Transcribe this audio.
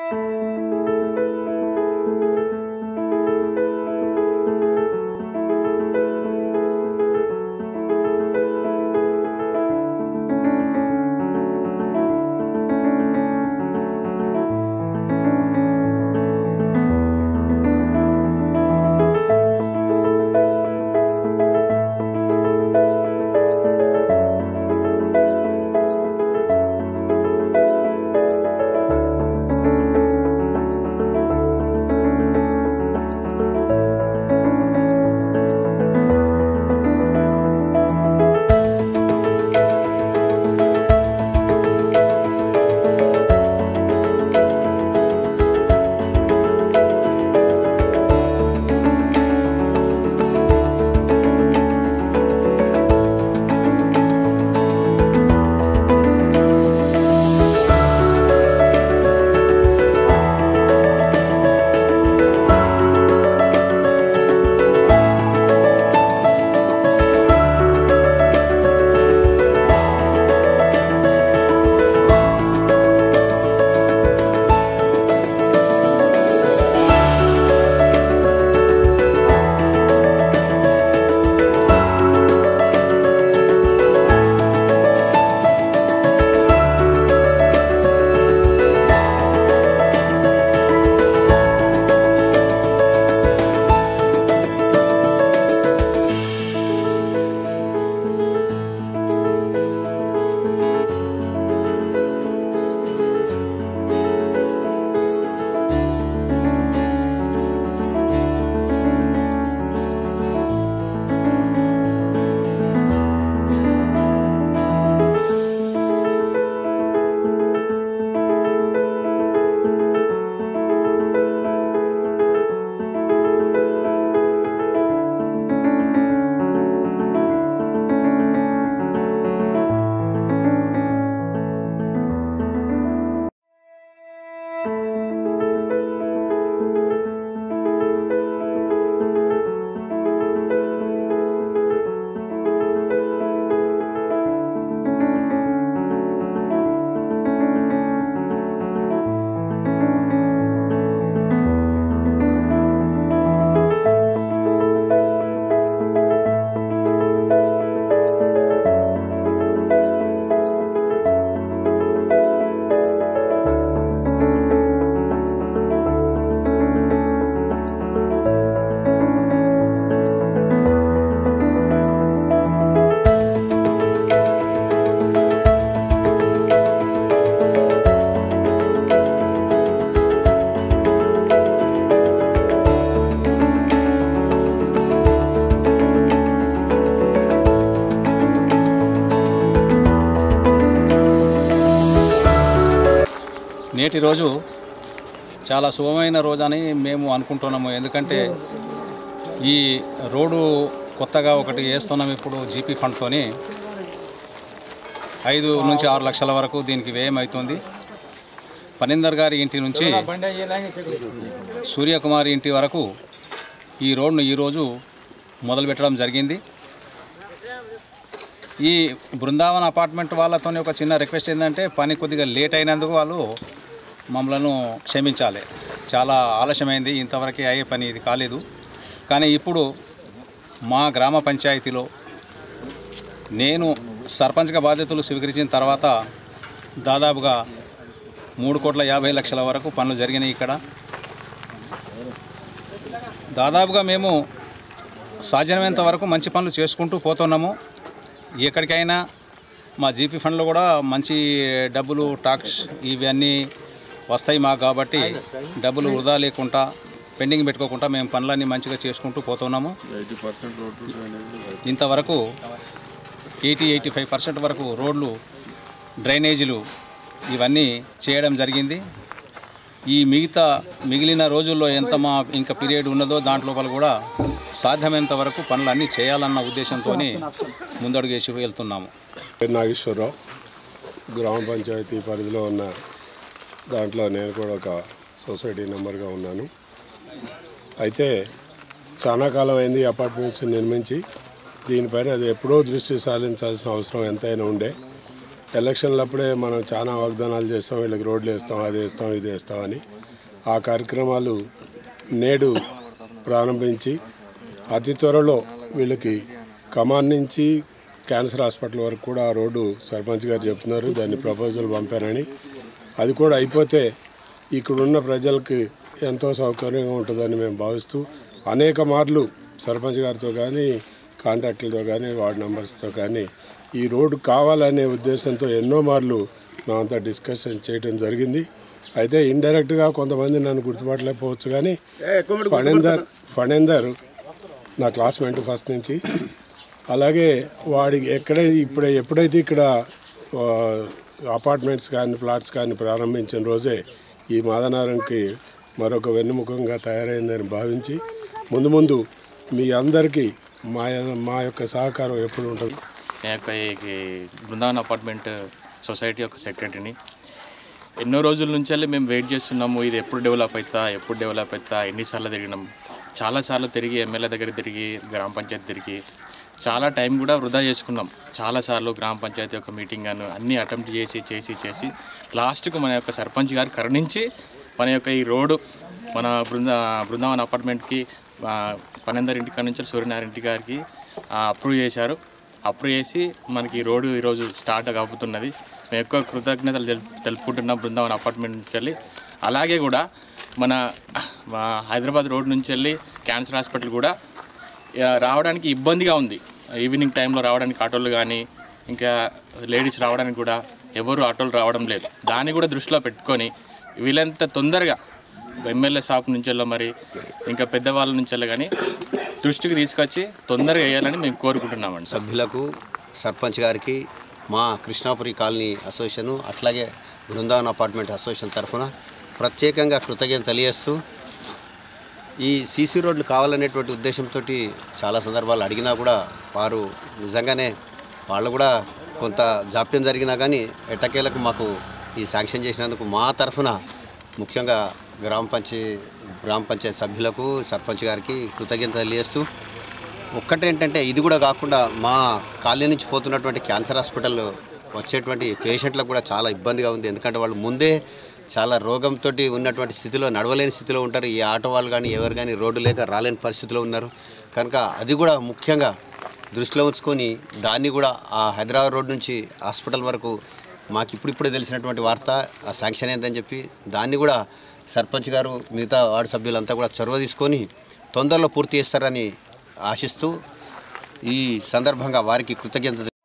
నేటి రోజు చాలా శుభమైన రోజు అని మేము అనుకుంటున్నాము ఎందుకంటే ఈ రోడ్డు కొత్తగా ఒకటి వేస్తున్నాం ఇప్పుడు జీపీ ఫండ్తోని ఐదు నుంచి ఆరు లక్షల వరకు దీనికి వ్యయం అవుతుంది పనిందర్ గారి ఇంటి నుంచి సూర్యకుమారి ఇంటి వరకు ఈ రోడ్ను ఈరోజు మొదలుపెట్టడం జరిగింది ఈ బృందావన్ అపార్ట్మెంట్ వాళ్ళతో ఒక చిన్న రిక్వెస్ట్ ఏంటంటే పని కొద్దిగా లేట్ అయినందుకు వాళ్ళు మమ్మలను క్షమించాలి చాలా ఆలస్యమైంది ఇంతవరకు అయ్యే పని ఇది కాలేదు కానీ ఇప్పుడు మా గ్రామ పంచాయతీలో నేను సర్పంచ్గా బాధ్యతలు స్వీకరించిన తర్వాత దాదాపుగా మూడు కోట్ల యాభై లక్షల వరకు పనులు జరిగినాయి ఇక్కడ దాదాపుగా మేము సాధ్యమైనంత వరకు మంచి పనులు చేసుకుంటూ పోతున్నాము ఎక్కడికైనా మా జీపీ ఫండ్లో కూడా మంచి డబ్బులు టాక్స్ ఇవన్నీ వస్తాయి మాకు కాబట్టి డబ్బులు వృధా లేకుండా పెండింగ్ పెట్టుకోకుండా మేము పనులన్నీ మంచిగా చేసుకుంటూ పోతున్నాము ఇంతవరకు ఎయిటీ ఎయిటీ ఫైవ్ పర్సెంట్ వరకు రోడ్లు డ్రైనేజీలు ఇవన్నీ చేయడం జరిగింది ఈ మిగతా మిగిలిన రోజుల్లో ఎంత మా ఇంకా పీరియడ్ ఉన్నదో దాంట్లో కూడా సాధ్యమైనంత వరకు పనులన్నీ చేయాలన్న ఉద్దేశంతో ముందడుగేసి వెళ్తున్నాము పేరు నాగేశ్వరరావు గ్రామ పంచాయతీ పరిధిలో ఉన్న దాంట్లో నేను కూడా ఒక సొసైటీ మెంబర్గా ఉన్నాను అయితే చాలా కాలం అయింది ఈ అపార్ట్మెంట్స్ నిర్మించి దీనిపైన అది ఎప్పుడో దృష్టి సారించాల్సిన అవసరం ఎంతైనా ఉండే ఎలక్షన్లప్పుడే మనం చాలా వాగ్దానాలు చేస్తాం వీళ్ళకి రోడ్లు వేస్తాం అది వేస్తాం ఇది వేస్తాం అని ఆ కార్యక్రమాలు నేడు ప్రారంభించి అతి త్వరలో వీళ్ళకి కమాన్ నుంచి క్యాన్సర్ హాస్పిటల్ వరకు కూడా ఆ రోడ్డు సర్పంచ్ గారు చెప్తున్నారు దాన్ని ప్రపోజల్ పంపారని అది కూడా అయిపోతే ఇక్కడున్న ప్రజలకి ఎంతో సౌకర్యంగా ఉంటుందని మేము భావిస్తూ అనేక మార్లు సర్పంచ్ గారితో కానీ కాంట్రాక్టులతో కానీ వార్డు మెంబర్స్తో కానీ ఈ రోడ్డు కావాలనే ఉద్దేశంతో ఎన్నో మార్లు మేమంతా డిస్కషన్ చేయడం జరిగింది అయితే ఇండైరెక్ట్గా కొంతమంది నన్ను గుర్తుపట్టలేకపోవచ్చు కానీ ఫణేందర్ ఫణేందర్ నా క్లాస్మేట్ ఫస్ట్ నుంచి అలాగే వాడికి ఎక్కడే ఇప్పుడు ఎప్పుడైతే ఇక్కడ ఆ, అపార్ట్మెంట్స్ కానీ ప్లాట్స్ కానీ ప్రారంభించిన రోజే ఈ మాదనారంకి మరొక వెన్నుముఖంగా తయారైందని భావించి ముందు ముందు మీ అందరికీ మా మా యొక్క సహకారం ఎప్పుడు ఉంటుంది నేను యొక్క ఈ ఈ బృందావన్ అపార్ట్మెంట్ సొసైటీ యొక్క సెక్రటరీని ఎన్నో రోజుల నుంచి వెళ్ళి మేము వెయిట్ చేస్తున్నాము ఇది ఎప్పుడు డెవలప్ అవుతా ఎప్పుడు డెవలప్ అవుతా ఎన్నిసార్లు తిరిగినాం చాలాసార్లు తిరిగి ఎమ్మెల్యే దగ్గర తిరిగి గ్రామ పంచాయతీ తిరిగి చాలా టైం కూడా వృధా చేసుకున్నాం చాలాసార్లు గ్రామ పంచాయతీ యొక్క మీటింగ్ అను అన్నీ అటెంప్ట్ చేసి చేసి చేసి లాస్ట్కు మన యొక్క సర్పంచ్ గారు కరుణించి మన యొక్క ఈ రోడ్డు మన బృంద బృందావన్ అపార్ట్మెంట్కి ఆ, పనందరి ఇంటి కాడ నుంచి సూర్యనారాయణ ఇంటి గారికి అప్రూవ్ చేశారు అప్రూవ్ చేసి మనకి ఈ రోడ్డు ఈరోజు స్టార్ట్ కాబోతున్నది మేము ఎక్కువ కృతజ్ఞతలు తెలు- తెలుపుకుంటున్నాం బృందావన్ అపార్ట్మెంట్ నుంచి వెళ్ళి అలాగే కూడా మన మా హైదరాబాద్ రోడ్ నుంచి వెళ్ళి క్యాన్సర్ హాస్పిటల్ కూడా ఆ, రావడానికి ఇబ్బందిగా ఉంది ఈవినింగ్ టైంలో రావడానికి ఆటోలు కానీ ఇంకా లేడీస్ రావడానికి కూడా ఎవరు ఆటోలు రావడం లేదు దాన్ని కూడా దృష్టిలో పెట్టుకొని వీళ్ళంత తొందరగా ఎమ్మెల్యే షాప్ నుంచి వెళ్ళో మరి ఇంకా పెద్దవాళ్ళ నుంచి వెళ్ళో కానీ దృష్టికి తీసుకొచ్చి తొందరగా వేయాలని మేము కోరుకుంటున్నామండి సభ్యులకు సర్పంచ్ గారికి మా కృష్ణాపురి కాలనీ అసోసియేషను అట్లాగే బృందావన్ అపార్ట్మెంట్ అసోసియేషన్ తరఫున ప్రత్యేకంగా కృతజ్ఞత తెలియజేస్తూ ఈ సీసీ రోడ్లు కావాలనేటువంటి ఉద్దేశంతో చాలా సందర్భాలు అడిగినా కూడా వారు నిజంగానే వాళ్ళు కూడా కొంత జాప్యం జరిగినా కానీ ఎట్టకేలకు మాకు ఈ శాంక్షన్ చేసినందుకు మా తరఫున ముఖ్యంగా గ్రామ పంచాయతీ గ్రామ పంచాయతీ సభ్యులకు సర్పంచ్ గారికి కృతజ్ఞత తెలియజేస్తూ ఒక్కటేంటంటే ఇది కూడా కాకుండా మా కాలనీ నుంచి పోతున్నటువంటి క్యాన్సర్ హాస్పిటల్ వచ్చేటువంటి పేషెంట్లకు కూడా చాలా ఇబ్బందిగా ఉంది ఎందుకంటే వాళ్ళు ముందే చాలా రోగంతో ఉన్నటువంటి స్థితిలో నడవలేని స్థితిలో ఉంటారు ఈ ఆటో వాళ్ళు కానీ ఎవరు కానీ రోడ్డు లేక రాలేని పరిస్థితిలో ఉన్నారు కనుక అది కూడా ముఖ్యంగా దృష్టిలో ఉంచుకొని దాన్ని కూడా ఆ హైదరాబాద్ రోడ్ నుంచి హాస్పిటల్ వరకు మాకు ఇప్పుడిప్పుడే తెలిసినటువంటి వార్త ఆ శాంక్షన్ అయిందని చెప్పి దాన్ని కూడా సర్పంచ్ గారు మిగతా వార్డు సభ్యులంతా కూడా చొరవ తీసుకొని తొందరలో పూర్తి చేస్తారని ఆశిస్తూ ఈ సందర్భంగా వారికి కృతజ్ఞత